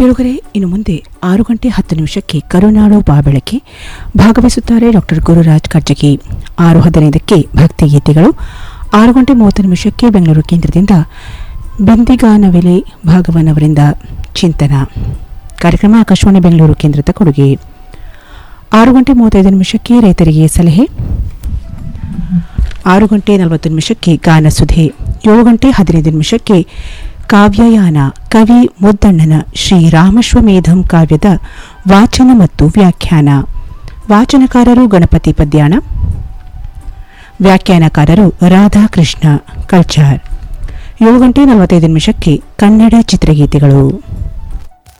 ಕೇಳುಗರೆ ಇನ್ನು ಮುಂದೆ ಆರು ಗಂಟೆ ಹತ್ತು ನಿಮಿಷಕ್ಕೆ ಕರುನಾಡು ಬಾಬೆಳಕೆ ಭಾಗವಹಿಸುತ್ತಾರೆ ಡಾಕ್ಟರ್ ಗುರುರಾಜ್ ಕರ್ಜಗಿ ಆರು ಹದಿನೈದಕ್ಕೆ ಭಕ್ತಿಗೀತೆಗಳು ಆರು ಗಂಟೆ ಮೂವತ್ತು ನಿಮಿಷಕ್ಕೆ ಬೆಂಗಳೂರು ಕೇಂದ್ರದಿಂದ ಬಿಂದಿಗಾನವೆಲೆ ಭಾಗವನವರಿಂದ ಚಿಂತನ ಕಾರ್ಯಕ್ರಮ ಆಕಾಶವಾಣಿ ಬೆಂಗಳೂರು ಕೇಂದ್ರದ ಕೊಡುಗೆ ಆರು ಗಂಟೆ ಮೂವತ್ತೈದು ನಿಮಿಷಕ್ಕೆ ರೈತರಿಗೆ ಸಲಹೆ ಆರು ಗಂಟೆ ನಲವತ್ತು ನಿಮಿಷಕ್ಕೆ ಗಾನ ಸುಧೆ ಏಳು ಗಂಟೆ ಹದಿನೈದು ನಿಮಿಷಕ್ಕೆ ಕಾವ್ಯಯಾನ ಕವಿ ಮುದ್ದಣ್ಣನ ಶ್ರೀರಾಮಶ್ವಮೇಧಂ ಕಾವ್ಯದ ವಾಚನ ಮತ್ತು ವ್ಯಾಖ್ಯಾನ ವಾಚನಕಾರರು ಗಣಪತಿ ಪದ್ಯಾಣ ವ್ಯಾಖ್ಯಾನಕಾರರು ರಾಧಾಕೃಷ್ಣ ಕಲ್ಚಾರ್ ಏಳು ಗಂಟೆ ನಲವತ್ತೈದು ನಿಮಿಷಕ್ಕೆ ಕನ್ನಡ ಚಿತ್ರಗೀತೆಗಳು